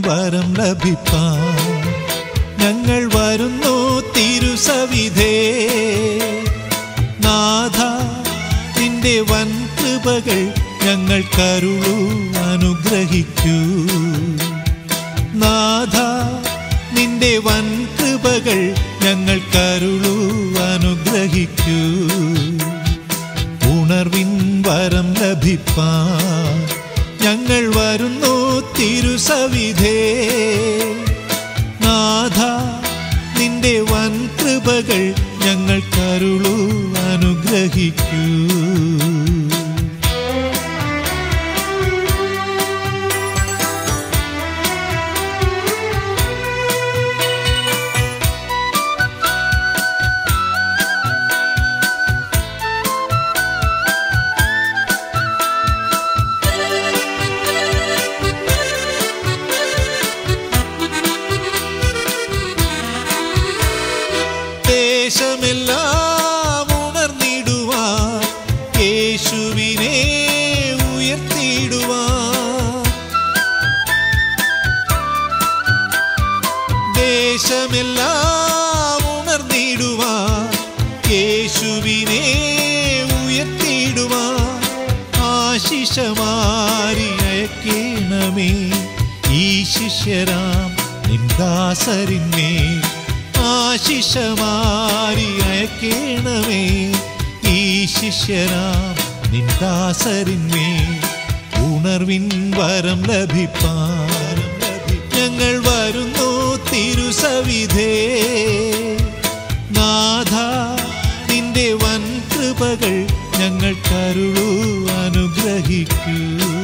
വരം ലഭിപ്പാൻ ഞങ്ങൾ വരുന്നു തിരുസവിധേ നാഥ നിന്റെ വൻ കൃപകൾ ഞങ്ങൾ കരുളു അനുഗ്രഹിക്കൂ നാഥ നിന്റെ വൻ കൃപകൾ ഞങ്ങൾ കരുളു അനുഗ്രഹിക്കൂ ഉണർവിൻ വരം ലഭിപ്പാൻ ഞങ്ങൾ വരുന്നു തിരുസവിധേ നാഥ നിന്റെ വൻ കൃപകൾ ഞങ്ങൾ കരുളു അനുഗ്രഹിക്കൂ ദേശമെല്ലാം ഉണർന്നിടുവാൻ യേശുവിനെ ഉയർത്തിയിടുവാൻ ദേശമെല്ലാം ഉണർന്നിടുവാൻ യേശുവിനെ ഉയർത്തിയിടുവാൻ ആശിഷമാരി അയക്കേണമേ ഈ ശിഷ്യരാം നിന്ദാസരിന്മേൽ ആശിഷമാരി അയക്കേണമേ ഈ ശിഷ്യരാം നിന്ദാസരിന്മേൽ ഉണർവിൻ വരം ലഭിപ്പാൻ ഞങ്ങൾ വരുന്നു തിരുസവിധേ നാഥ നിന്റെ വൻ കൃപകൾ ഞങ്ങൾ കരുളു അനുഗ്രഹിക്കൂ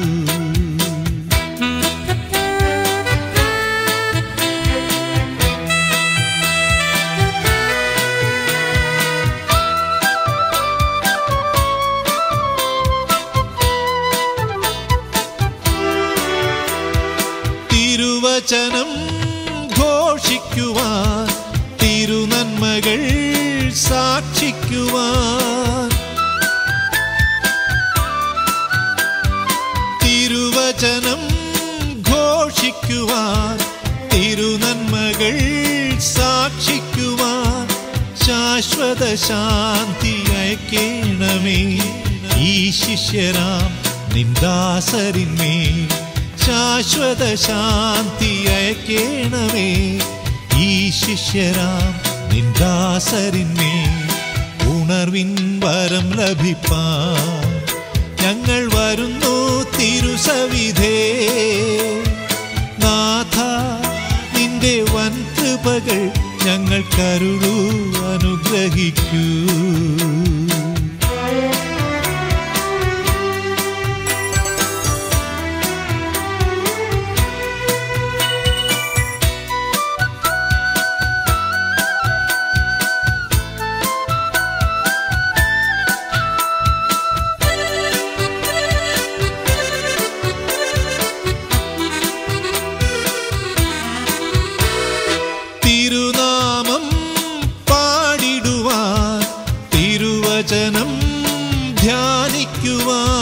തിരുവചനം ഘോഷിക്കുവാൻ തിരുനന്മകൾ സാക്ഷിക്കുവാൻ തിരുവചനം ഘോഷിക്കുവാൻ തിരുനന്മകൾ സാക്ഷിക്കുവാൻ ശാശ്വത ശാന്തി അയക്കേണമേ ഈ ശിഷ്യരാം നിന്ദാസരിന്മേൽ ശാശ്വത ശാന്തി അയക്കേണമേ ഈ ശിഷ്യരാം നിന്ദാസരിന്മേൽ ഉണർവിൻ വരം ലഭിപ്പാൻ ഞങ്ങൾ വരുന്നു തിരുസവിധേ നാഥ നിന്റെ വൻ കൃപകൾ ഞങ്ങൾ കരുളു അനുഗ്രഹിക്കൂ തിരുനാമം പാടിടുവാൻ തിരുവചനം ധ്യാനിക്കുവാൻ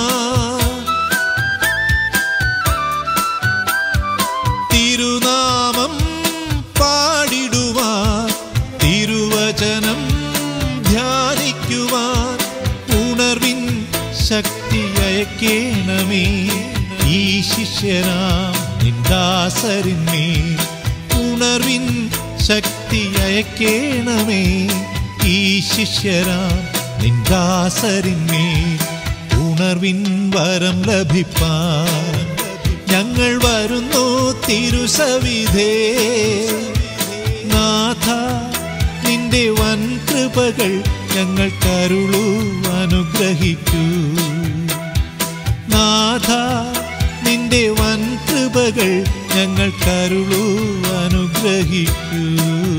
തിരുനാമം പാടിടുവാൻ തിരുവചനം ധ്യാനിക്കുവാൻ ഉണർവിൻ ശക്തി അയക്കേണമേ ഈ ശിഷ്യരാം നിന്ദാസരിന്മേൽ ഉണർവിൻ ശക്തി അയക്കേണമേ ഈ ശിഷ്യരാം നിന്ദാസരിന്മേൽ ഉണർവിൻ വരം ലഭിപ്പാൻ ഞങ്ങൾ വരുന്നു തിരുസവിധേ നാഥ നിന്റെ വൻ കൃപകൾ ഞങ്ങൾ കരുളു അനുഗ്രഹിക്കൂ നാഥ നിന്റെ വൻ കൃപകൾ ഞങ്ങൾ കരുളു അനുഗ്രഹിക്കൂ